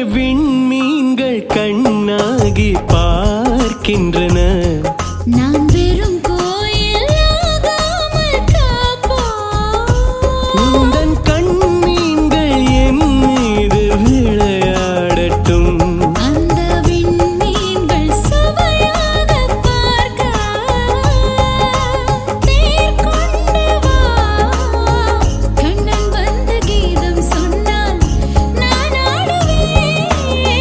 விண்மீன்கள் கண்ணாகி பார்க்கின்றன நான் வெறும் கோயில் ஆகாமல் காப்போம் உந்தன் கண்மீன்கள் என் மீது விளையாடட்டும் அந்த விண்மீன்கள் சுவையாக பார்க்க தேர் கொண்டு வா கண்ணன் வந்து கீதம் சொன்னால் நான் ஆடுவேன்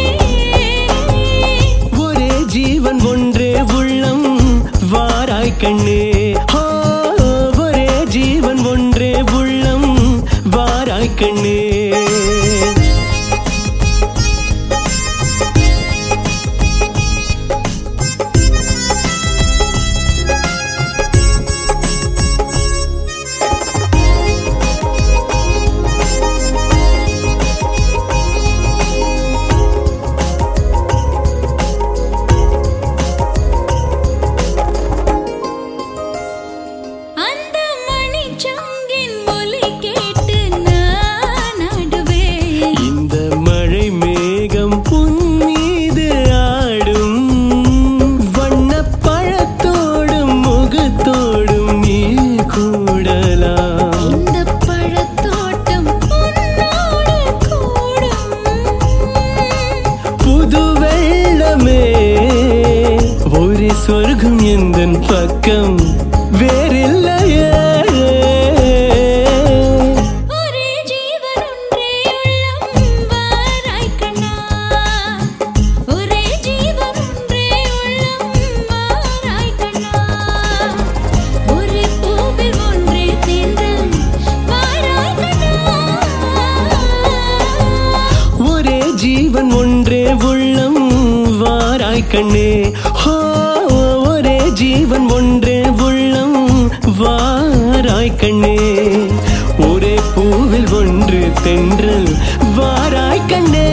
ஒரே ஜீவன் ஒன்றே உள்ளம் வாராய் கண்ணே ஹோ, ஒரே ஜீவன் ஒன்றே உள்ளம் வாராய் கண்ணே அந்த மணிச்சங்கின் ஒலி கேட்டு நான் ஆடுவேன் இந்த மழை மேகம் உன் மீது ஆடும் வண்ணப் பழத்தோடும் முகத்தோடும் நீ கூடலாம் இந்த பழத்தோட்டம் உன்னோடு கூடும் புது வெள்ளமே ஒரு சொர்க்கம் எந்தன் பக்கம் வேறில்லையே ஒரே ஜீவன் ஒன்றே உள்ளம் வாராய் கண்ணா ஒரே ஜீவன் ஒன்றே உள்ளம் வாராய் கண்ணா ஒரே பூவில் ஒன்றே தேர்ந்தல் வாராய் கண்ணா ஒரே ஜீவன் ஒன்றே உள்ளம் வாராய் கண்ணே ஹோ ஒரே ஜீவன் ஒன்றே உள்ளம் வாராய் கண்ணே ஒரே பூவில் ஒன்று தென்றல் வாராய் கண்ணே